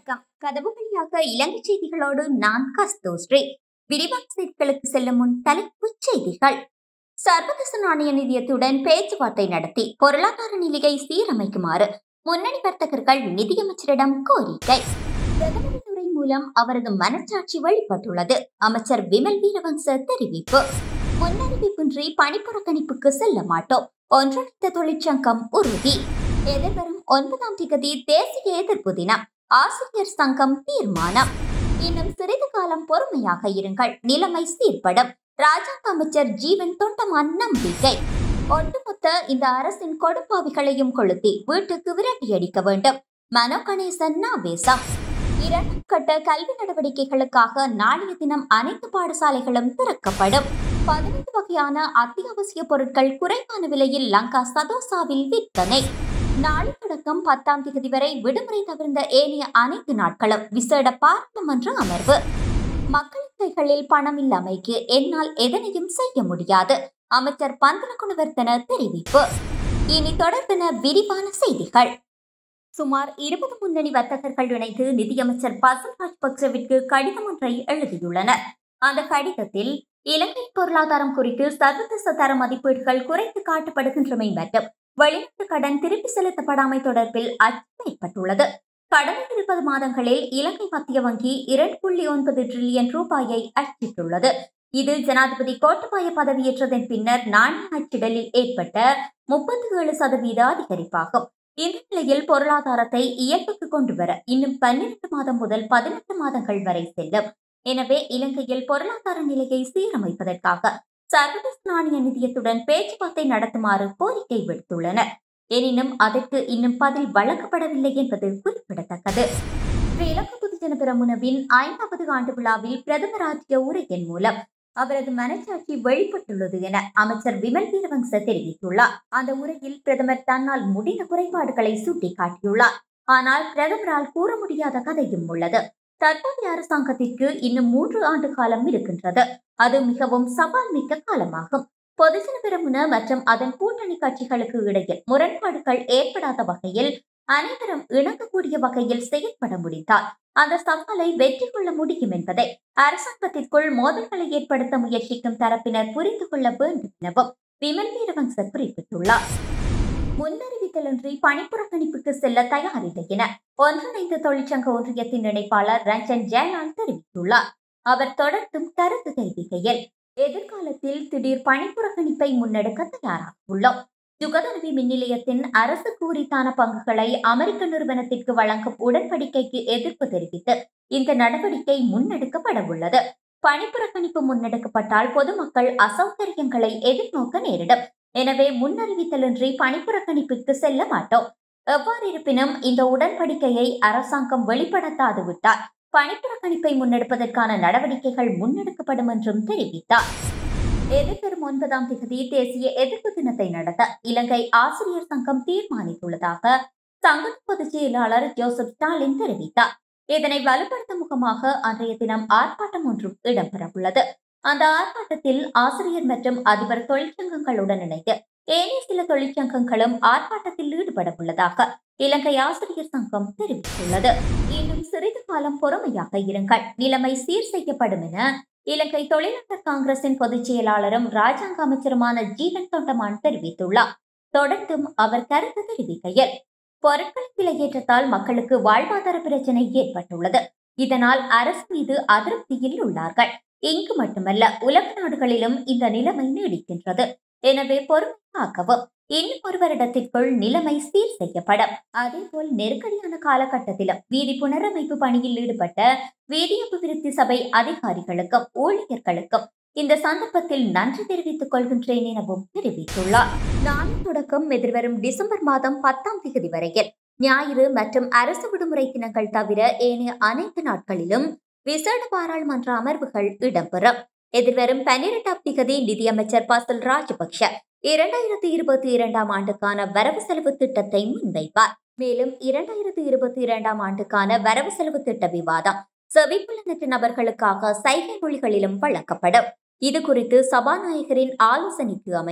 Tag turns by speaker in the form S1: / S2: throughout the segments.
S1: வணக்கம் கதவு வழியாக இலங்கை செய்திகளோடு நான் கஸ்தோஸ்ரீ விரிவான செய்திகளுக்கு செல்லும் முன் தலைப்புச் செய்திகள் சர்வதேச நாணய நிதியத்துடன் பேச்சுவார்த்தை நடத்தி பொருளாதார நிலையை சீரமைக்குமாறு முன்னணி வர்த்தகர்கள் நிதியமைச்சரிடம் கோரிக்கை பிரதமரின் உரை மூலம் அவரது மனச்சாட்சி வெளிப்பட்டுள்ளது அமைச்சர் விமல் வீரவங்ச தெரிவிப்பு முன்னறிவிப்பின்றி பணிப்புறக்கணிப்புக்கு செல்ல மாட்டோம் ஒன்றிணைந்த தொழிற்சங்கம் உறுதி எதிர்வரும் ஒன்பதாம் திகதி தேசிய எதிர்ப்பு தினம் ஆசிரியர் சங்கம் தீர்மானம் இன்னும் சிறிது காலம் பொறுமையாக இருங்கள் நிலைமை சீர்படும் ராஜாங்க அமைச்சர் ஜீவன் தொண்டமான் நம்பிக்கை ஒட்டுமொத்த இந்த அரசின் கொடுப்பாவிகளையும் கொளுத்தி வீட்டுக்கு விரட்டியடிக்க வேண்டும் மனோ கணேசன் நாவேசம் இரண்டாம் கட்ட கல்வி நடவடிக்கைகளுக்காக நாளைய தினம் அனைத்து பாடசாலைகளும் திறக்கப்படும் பதினைந்து வகையான அத்தியாவசிய பொருட்கள் குறைவான விலையில் லங்கா சதோசாவில் விற்பனை நாளை தொடக்கம் பத்தாம் தேதி வரை விடுமுறை தவிர்ந்த ஏனைய அனைத்து நாட்களும் விசேட பாராளுமன்ற அமர்வு மக்களின் கைகளில் பணம் இல்லாமைக்கு என்னால் எதனையும் செய்ய முடியாது அமைச்சர் பந்தன குணவர்த்தன தெரிவிப்பு இனி தொடர்பென விரிவான செய்திகள் சுமார் இருபது முன்னணி வர்த்தகர்கள் இணைந்து நிதியமைச்சர் பசல் ராஜபக்சவிற்கு கடிதம் ஒன்றை எழுதியுள்ளனர் அந்த கடிதத்தில் இலங்கை பொருளாதாரம் குறித்து சர்வதேச தர மதிப்பீடுகள் குறைத்து காட்டப்படுகின்றமை மற்றும் வெளிநாட்டு கடன் திருப்பி செலுத்தப்படாமை தொடர்பில் அச்சம் ஏற்பட்டுள்ளது கடந்த இருபது மாதங்களில் இலங்கை மத்திய வங்கி இரண்டு புள்ளி ஒன்பது டிரில்லியன் ரூபாயை அச்சிட்டுள்ளது இது ஜனாதிபதி கோட்டபாய பதவியேற்றதன் பின்னர் நாணய அச்சிடலில் ஏற்பட்ட முப்பத்தி ஏழு சதவீத அதிகரிப்பாகும் இந்த நிலையில் பொருளாதாரத்தை இயல்புக்கு கொண்டு வர இன்னும் பன்னிரண்டு மாதம் முதல் பதினெட்டு மாதங்கள் வரை செல்லும் எனவே இலங்கையில் பொருளாதார நிலையை சீரமைப்பதற்காக சர்வதேச நாணய நிதியத்துடன் பேச்சுவார்த்தை நடத்துமாறு கோரிக்கை விடுத்துள்ளனர் எனினும் அதற்கு இன்னும் பதில் வழங்கப்படவில்லை என்பது குறிப்பிடத்தக்கது ஸ்ரீலங்கா பொதுஜன பெரமுனவின் ஐந்தாவது ஆண்டு விழாவில் பிரதமர் ஆற்றிய உரையின் மூலம் அவரது மனச்சாட்சி வெளிப்பட்டுள்ளது என அமைச்சர் விமல் வீரவங்ச தெரிவித்துள்ளார் அந்த உரையில் பிரதமர் தன்னால் முடிந்த குறைபாடுகளை சுட்டிக்காட்டியுள்ளார் ஆனால் பிரதமரால் கூற முடியாத கதையும் உள்ளது தற்போதைய அரசாங்கத்திற்கு இன்னும் மூன்று ஆண்டு காலம் இருக்கின்றது அது மிகவும் சவால் மிக்க காலமாகும் பொதுஜன பெரமுன மற்றும் அதன் கூட்டணி கட்சிகளுக்கு இடையில் முரண்பாடுகள் ஏற்படாத வகையில் அனைவரும் இணங்கக்கூடிய வகையில் செயல்பட முடிந்தால் அந்த சவாலை வெற்றி கொள்ள முடியும் என்பதை அரசாங்கத்திற்குள் மோதல்களை ஏற்படுத்த முயற்சிக்கும் தரப்பினர் புரிந்து கொள்ள வேண்டும் எனவும் விமல் வீரவங்ச குறிப்பிட்டுள்ளார் முன்னறிவித்தலின்றி பணிப்புறக்கணிப்புக்கு செல்ல தயாரில்லை என ஒன்றிணைந்த தொழிற்சங்க ஒன்றியத்தின் இணைப்பாளர் ரஞ்சன் ஜெயலால் தெரிவித்துள்ளார் அவர் தொடர்ந்தும் கருத்து தெரிவிக்கையில் எதிர்காலத்தில் திடீர் பணிப்புறக்கணிப்பை முன்னெடுக்க தயாராக உள்ளோம் சுகதனவி மின் நிலையத்தின் அரசு கூறித்தான பங்குகளை அமெரிக்க நிறுவனத்திற்கு வழங்கும் உடன்படிக்கைக்கு எதிர்ப்பு தெரிவித்து இந்த நடவடிக்கை முன்னெடுக்கப்பட உள்ளது பணிப்புறக்கணிப்பு முன்னெடுக்கப்பட்டால் பொதுமக்கள் அசௌகரியங்களை எதிர்நோக்க நேரிடும் எனவே முன்னறிவித்தலின்றி பணிப்புறக்கணிப்புக்கு செல்ல மாட்டோம் எவ்வாறு இருப்பினும் இந்த உடன்படிக்கையை அரசாங்கம் வெளிப்படுத்தாது விட்டால் பணிப்புறக்கணிப்பை முன்னெடுப்பதற்கான நடவடிக்கைகள் முன்னெடுக்கப்படும் என்றும் தெரிவித்தார் எதிர்வரும் ஒன்பதாம் தேதி தேசிய எதிர்ப்பு தினத்தை நடத்த இலங்கை ஆசிரியர் சங்கம் தீர்மானித்துள்ளதாக சங்க பொதுச் செயலாளர் ஜோசப் ஸ்டாலின் தெரிவித்தார் இதனை வலுப்படுத்தும் முகமாக அன்றைய தினம் ஆர்ப்பாட்டம் ஒன்றும் இடம்பெறவுள்ளது அந்த ஆர்ப்பாட்டத்தில் ஆசிரியர் மற்றும் அதிபர் தொழிற்சங்கங்களுடன் இணைந்து ஏனைய சில தொழிற்சங்கங்களும் ஆர்ப்பாட்டத்தில் ஈடுபட உள்ளதாக இலங்கை ஆசிரியர் சங்கம் தெரிவித்துள்ளது இன்னும் சிறிது காலம் பொறுமையாக இருங்கள் நிலைமை சீர் செய்யப்படும் என இலங்கை தொழிலாளர் காங்கிரசின் பொதுச் செயலாளரும் ராஜாங்க அமைச்சருமான ஜீவன் தொண்டமான் தெரிவித்துள்ளார் தொடர்ந்தும் அவர் கருத்து தெரிவிக்கையில் பொருட்களின் விலையேற்றத்தால் மக்களுக்கு வாழ்வாதார பிரச்சனை ஏற்பட்டுள்ளது இதனால் அரசு மீது அதிருப்தியில் உள்ளார்கள் இங்கு மட்டுமல்ல உலக நாடுகளிலும் இந்த நிலைமை நீடிக்கின்றது எனவே பொறுமை காக்கவும் இன்னும் ஒரு வருடத்திற்குள் நிலைமை சீர் செய்யப்படும் அதேபோல் நெருக்கடியான காலகட்டத்திலும் வீதி புனரமைப்பு பணியில் ஈடுபட்ட வீதி அபிவிருத்தி சபை அதிகாரிகளுக்கும் ஊழியர்களுக்கும் இந்த சந்தர்ப்பத்தில் நன்றி தெரிவித்துக் கொள்கின்றேன் எனவும் தெரிவித்துள்ளார் நாளை தொடக்கம் எதிர்வரும் டிசம்பர் மாதம் பத்தாம் தேதி வரையில் ஞாயிறு மற்றும் அரசு விடுமுறை தினங்கள் தவிர ஏனைய அனைத்து நாட்களிலும் விசேட பாராளுமன்ற அமர்வுகள் இடம்பெறும் எதிர்வரும் பன்னிரெண்டாம் திகதி நிதியமைச்சர் பசல் ராஜபக்ஷ இரண்டாயிரத்தி இருபத்தி இரண்டாம் ஆண்டுக்கான வரவு செலவு திட்டத்தை முன்வைப்பார் மேலும் இரண்டாயிரத்தி இருபத்தி இரண்டாம் ஆண்டுக்கான வரவு செலவு திட்ட விவாதம் செவிப்புலனற்ற நபர்களுக்காக சைகை மொழிகளிலும் வழங்கப்படும் இது குறித்து சபாநாயகரின் ஆலோசனைக்கு அமைய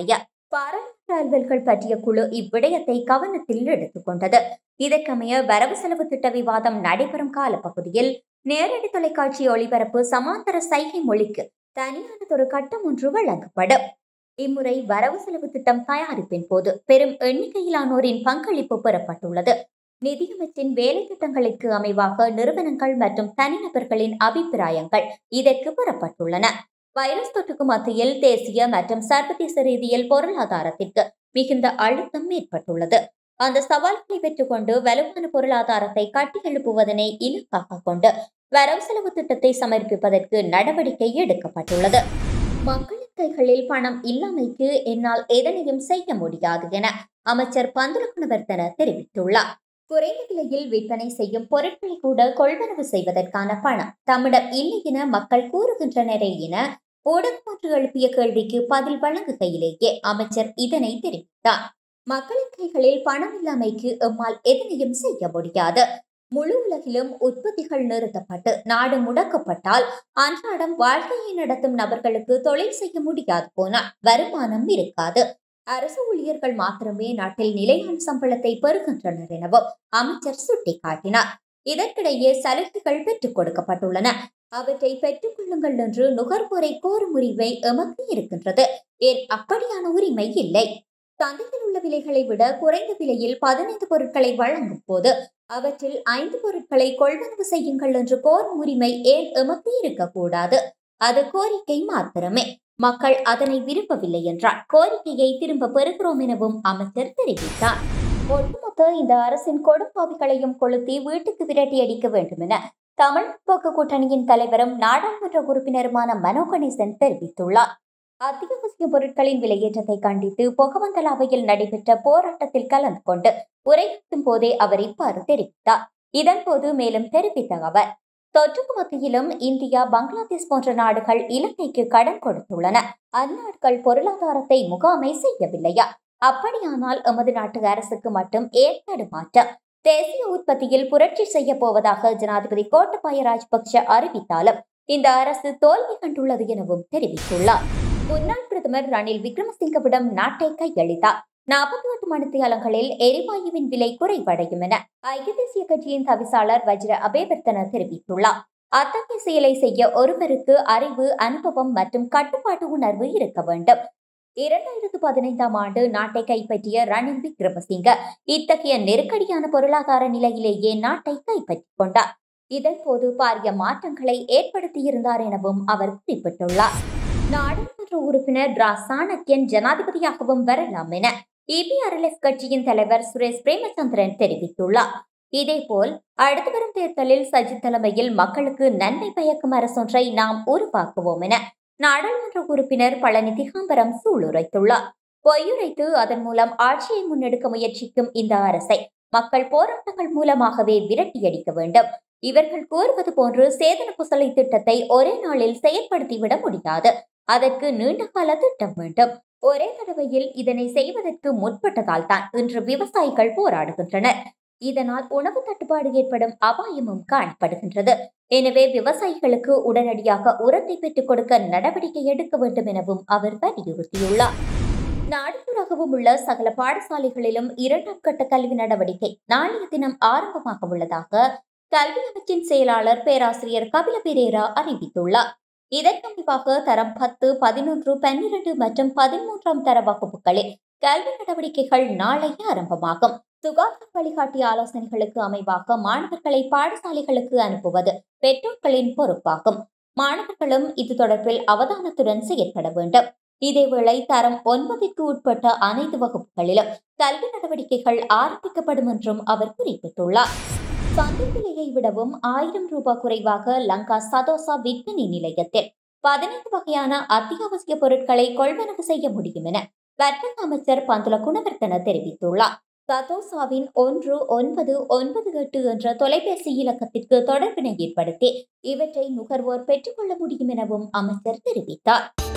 S1: பாராளுமன்ற அலுவல்கள் பற்றிய குழு இவ்விடயத்தை கவனத்தில் எடுத்துக்கொண்டது இதற்கமைய வரவு செலவு திட்ட விவாதம் நடைபெறும் காலப்பகுதியில் நேரடி தொலைக்காட்சி ஒளிபரப்பு சமாந்தர சைகை மொழிக்கு தனியானதொரு கட்டம் ஒன்று வழங்கப்படும் இம்முறை வரவு செலவு திட்டம் தயாரிப்பின் போது பெரும் எண்ணிக்கையிலானோரின் பங்களிப்பு பெறப்பட்டுள்ளது நிதியமைச்சின் வேலை திட்டங்களுக்கு அமைவாக நிறுவனங்கள் மற்றும் தனிநபர்களின் அபிப்பிராயங்கள் இதற்கு பெறப்பட்டுள்ளன வைரஸ் தொற்றுக்கு மத்தியில் தேசிய மற்றும் சர்வதேச ரீதியில் பொருளாதாரத்திற்கு மிகுந்த அழுத்தம் ஏற்பட்டுள்ளது அந்த சவால்களை பெற்றுக்கொண்டு வலுவான பொருளாதாரத்தை கட்டியெழுப்புவதனை இலக்காக கொண்டு வரவு செலவு திட்டத்தை சமர்ப்பிப்பதற்கு நடவடிக்கை எடுக்கப்பட்டுள்ளது மக்களின் கைகளில் பணம் இல்லாமைக்கு என்னால் எதனையும் செய்ய முடியாது என அமைச்சர் பந்துல குணவர்த்தன தெரிவித்துள்ளார் குறைந்த விலையில் விற்பனை செய்யும் பொருட்களை கூட கொள்வனவு செய்வதற்கான பணம் தம்மிடம் இல்லை என மக்கள் கூறுகின்றனரே என ஊடகம் ஒன்று எழுப்பிய கேள்விக்கு பதில் வழங்குகையிலேயே அமைச்சர் இதனை தெரிவித்தார் மக்களின் கைகளில் பணம் இல்லாமைக்கு எம்மால் எதனையும் செய்ய முடியாது முழு உலகிலும் உற்பத்திகள் நிறுத்தப்பட்டு நாடு முடக்கப்பட்டால் அன்றாடம் வாழ்க்கையை நடத்தும் நபர்களுக்கு தொழில் செய்ய முடியாது போனால் வருமானம் இருக்காது அரசு ஊழியர்கள் மாத்திரமே நாட்டில் நிலையான சம்பளத்தை பெறுகின்றனர் எனவும் அமைச்சர் சுட்டிக்காட்டினார் இதற்கிடையே சலுகைகள் பெற்றுக் கொடுக்கப்பட்டுள்ளன அவற்றை பெற்றுக் கொள்ளுங்கள் என்று நுகர்வோரை கோரும் உரிமை எமக்கு இருக்கின்றது ஏன் அப்படியான உரிமை இல்லை சந்தையில் உள்ள விலைகளை விட குறைந்த விலையில் பதினைந்து பொருட்களை வழங்கும் போது அவற்றில் ஐந்து பொருட்களை கொள்வனவு செய்யுங்கள் என்று கோரும் உரிமை ஏன் எமக்கு இருக்கக்கூடாது அது கோரிக்கை மாத்திரமே மக்கள் அதனை விரும்பவில்லை என்றால் கோரிக்கையை திரும்ப பெறுகிறோம் எனவும் அமைச்சர் தெரிவித்தார் ஒட்டுமொத்த இந்த அரசின் கொடும்பாவிகளையும் கொளுத்தி வீட்டுக்கு விரட்டி அடிக்க வேண்டும் என தமிழ் முற்போக்கு கூட்டணியின் தலைவரும் நாடாளுமன்ற உறுப்பினருமான மனோ கணேசன் தெரிவித்துள்ளார் அத்தியாவசிய பொருட்களின் விலையேற்றத்தை கண்டித்து பொகவந்தலாவையில் நடைபெற்ற போராட்டத்தில் கலந்து கொண்டு உரையாற்றும் போதே அவர் இவ்வாறு தெரிவித்தார் இதன்போது மேலும் தெரிவித்த அவர் தொற்றுக்கு மத்தியிலும் இந்தியா பங்களாதேஷ் போன்ற நாடுகள் இலங்கைக்கு கடன் கொடுத்துள்ளன அந்நாடுகள் பொருளாதாரத்தை முகாமை செய்யவில்லையா அப்படியானால் எமது நாட்டு அரசுக்கு மட்டும் ஏற்பாடு மாற்றம் தேசிய உற்பத்தியில் புரட்சி செய்ய போவதாக ஜனாதிபதி கோட்டபாய ராஜபக்ஷ அறிவித்தாலும் இந்த அரசு தோல்வி கண்டுள்ளது எனவும் தெரிவித்துள்ளார் முன்னாள் பிரதமர் ரணில் விக்ரமசிங்கவிடம் நாட்டை கையளித்தார் நாற்பத்தி எட்டு மணித்தியாலங்களில் எரிவாயுவின் விலை குறைவடையும் என ஐக்கிய தேசிய கட்சியின் தவிசாளர் வஜ்ர அபேவர்த்தன தெரிவித்துள்ளார் அத்தகைய செயலை செய்ய ஒருவருக்கு அறிவு அனுபவம் மற்றும் கட்டுப்பாட்டு உணர்வு இருக்க வேண்டும் இரண்டாயிரத்து பதினைந்தாம் ஆண்டு நாட்டை கைப்பற்றிய ரணில் விக்ரமசிங்க இத்தகைய நெருக்கடியான பொருளாதார நிலையிலேயே நாட்டை கைப்பற்றிக் கொண்டார் இதன் போது பாரிய மாற்றங்களை ஏற்படுத்தியிருந்தார் எனவும் அவர் குறிப்பிட்டுள்ளார் நாடாளுமன்ற உறுப்பினர் ரா சாணக்கியன் ஜனாதிபதியாகவும் வரலாம் என இபிஆர்எல்எஃப் கட்சியின் தலைவர் சுரேஷ் பிரேமச்சந்திரன் தெரிவித்துள்ளார் இதேபோல் அடுத்து வரும் தேர்தலில் சஜித் தலைமையில் மக்களுக்கு நன்மை பயக்கும் அரசொன்றை நாம் உருவாக்குவோம் என நாடாளுமன்ற உறுப்பினர் பழனி திகாம்பரம் சூளுரைத்துள்ளார் பொய்யுரைத்து அதன் மூலம் ஆட்சியை முன்னெடுக்க முயற்சிக்கும் இந்த அரசை மக்கள் போராட்டங்கள் மூலமாகவே விரட்டியடிக்க வேண்டும் இவர்கள் கூறுவது போன்று சேதன புசலை திட்டத்தை ஒரே நாளில் செயற்படுத்திவிட முடியாது அதற்கு நீண்டகால திட்டம் வேண்டும் ஒரே தடவையில் இதனை செய்வதற்கு முற்பட்டதால் தான் இன்று விவசாயிகள் போராடுகின்றனர் இதனால் உணவு தட்டுப்பாடு ஏற்படும் அபாயமும் காணப்படுகின்றது எனவே விவசாயிகளுக்கு உடனடியாக உரத்தை பெற்றுக் கொடுக்க நடவடிக்கை எடுக்க வேண்டும் எனவும் அவர் வலியுறுத்தியுள்ளார் நாடுபுறாகவும் உள்ள சகல பாடசாலைகளிலும் இரண்டாம் கட்ட கல்வி நடவடிக்கை நாளைய தினம் ஆரம்பமாக உள்ளதாக கல்வி அமைச்சின் செயலாளர் பேராசிரியர் கபில பெரேரா அறிவித்துள்ளார் இதற்கமைவாக தரம் பத்து பதினொன்று பன்னிரண்டு மற்றும் பதிமூன்றாம் தர வகுப்புகளில் கல்வி நடவடிக்கைகள் நாளை ஆரம்பமாகும் சுகாதார வழிகாட்டி ஆலோசனைகளுக்கு அமைவாக மாணவர்களை பாடசாலைகளுக்கு அனுப்புவது பெற்றோர்களின் பொறுப்பாகும் மாணவர்களும் இது தொடர்பில் அவதானத்துடன் செயற்பட வேண்டும் இதேவேளை தரம் ஒன்பதிற்கு உட்பட்ட அனைத்து வகுப்புகளிலும் கல்வி நடவடிக்கைகள் ஆரம்பிக்கப்படும் என்றும் அவர் குறிப்பிட்டுள்ளார் சந்தை விலையை விடவும் ஆயிரம் ரூபாய் குறைவாக லங்கா சதோசா விற்பனை நிலையத்தில் பதினைந்து வகையான அத்தியாவசிய பொருட்களை கொள்வனவு செய்ய முடியும் என வர்த்தக அமைச்சர் பந்துல குணவர்த்தன தெரிவித்துள்ளார் சதோசாவின் ஒன்று ஒன்பது ஒன்பது எட்டு என்ற தொலைபேசி இலக்கத்திற்கு தொடர்பினை ஏற்படுத்தி இவற்றை நுகர்வோர் பெற்றுக்கொள்ள முடியும் எனவும் அமைச்சர் தெரிவித்தார்